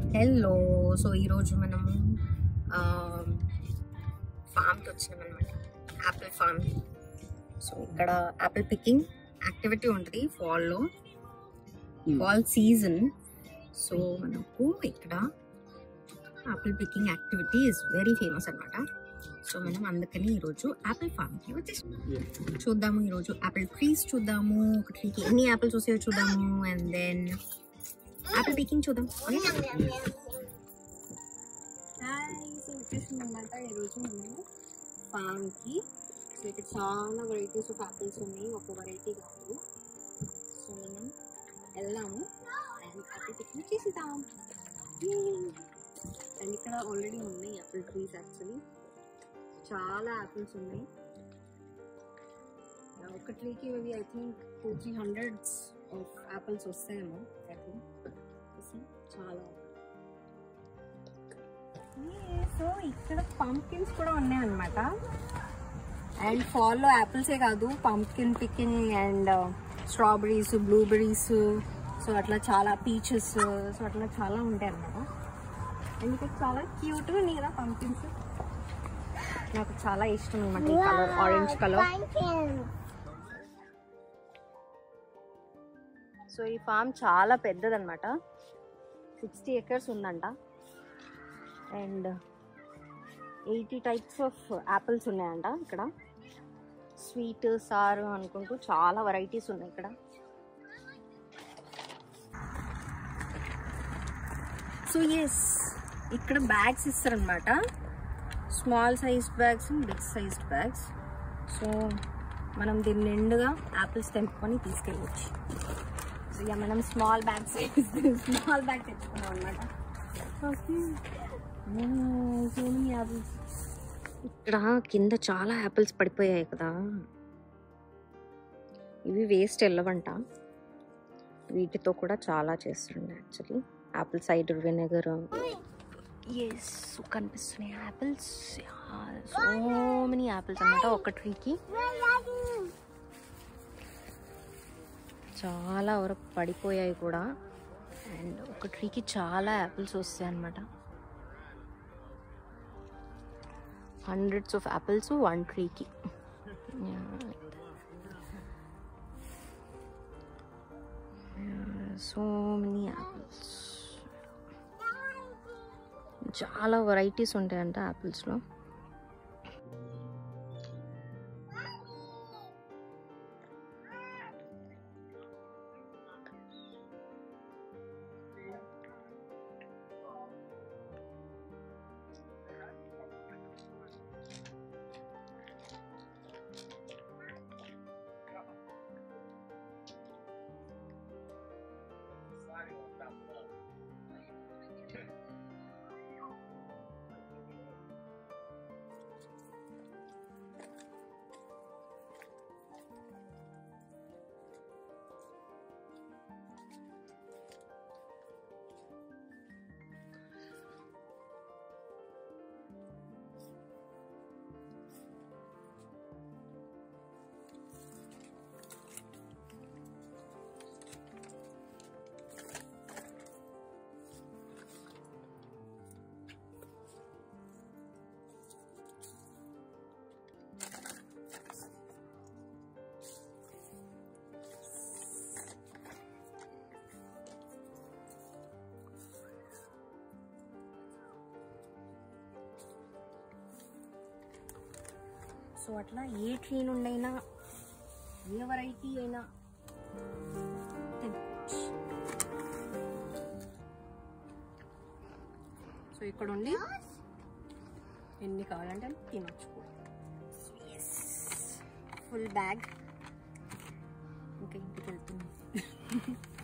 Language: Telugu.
హెల్లో సో ఈరోజు మనము ఫామ్కి వచ్చినాం అనమాట యాపిల్ ఫామ్ సో ఇక్కడ యాపిల్ పికింగ్ యాక్టివిటీ ఉంటుంది ఫాల్లో ఫాల్ సీజన్ సో మనకు ఇక్కడ apple picking activity is very famous అనమాట సో మనం అందుకని ఈరోజు యాపిల్ ఫామ్కి వచ్చేసాం చూద్దాము ఈరోజు యాపిల్ ట్రీస్ చూద్దాము ఒక ట్రీకి ఎన్ని యాపిల్స్ వస్తాయో చూద్దాము అండ్ దెన్ యాపిల్ పికింగ్ చూద్దాం సో వచ్చేసింది అనమాట ఈరోజు మేము ఫామ్కి సో ఇక్కడ చాలా వెరైటీస్ ఆఫ్ యాపిల్స్ ఉన్నాయి ఒక వెరైటీ కాదు సో మనం వెళ్దాము అండ్ యాపిల్ పిక్నిక్ చేసేద్దాం అండ్ ఇక్కడ ఆల్రెడీ ఉన్నాయి యాపిల్ ట్రీస్ యాక్చువల్లీ చాలా యాపిల్స్ ఉన్నాయి ఒక ట్రీకి ఇవి I think two three hundreds of apples వస్తాయేమో ఐ థింక్ చాలా సో ఇక్కడ పంకిన్స్ కూడా ఉన్నాయి అనమాట అండ్ ఫాల్లో యాపిల్సే కాదు pumpkin picking and strawberries blueberries so అట్లా చాలా పీచెస్ సో అట్లా చాలా ఉంటాయి అనమాట అండ్ ఇక్కడ చాలా క్యూట్గా ఉన్నాయి కదా పంకిన్స్ నాకు చాలా ఇష్టం అనమాట ఈ కలర్ ఆరెంజ్ కలర్ సో ఈ ఫామ్ చాలా పెద్దదన్నమాట సిక్స్టీ ఎకర్స్ ఉందంట and eighty types of apples ఉన్నాయంట ఇక్కడ స్వీట్ సారు అనుకుంటూ చాలా వెరైటీస్ ఉన్నాయి ఇక్కడ సో ఎస్ ఇక్కడ బ్యాగ్స్ ఇస్తారనమాట small size bags big sized bags so మనం దీని నిండుగా యాపిల్స్ తెంపుకొని తీసుకెళ్ళవచ్చు సో ఇక మనం స్మాల్ బ్యాగ్స్ స్మాల్ బ్యాగ్ తెచ్చుకున్నాం అనమాట ఇక్కడ కింద చాలా యాపిల్స్ పడిపోయాయి కదా ఇవి వేస్ట్ వెళ్ళవంట వీటితో కూడా చాలా చేస్తుండే actually apple cider vinegar yes కనిపిస్తున్నాయి యాపిల్స్ సో మెనీ యాపిల్స్ అన్నమాట ఒక ట్రీకి చాలా వరకు పడిపోయాయి కూడా అండ్ ఒక ట్రీకి చాలా యాపిల్స్ వస్తాయి అన్నమాట హండ్రెడ్స్ ఆఫ్ యాపిల్స్ వన్ ట్రీకి సో మెనీ యాపిల్స్ చాలా వెరైటీస్ ఉంటాయంట యాపిల్స్లో సో అట్లా ఏ ట్రీ నుండైనా ఏ వెరైటీ అయినా తెచ్చు. సో ఇక్కడ ఉండి ఎన్ని కావాలంటే అన్ని తినొచ్చు ఫుల్ బ్యాగ్ ఇంకా ఇంటికి వెళ్తుంది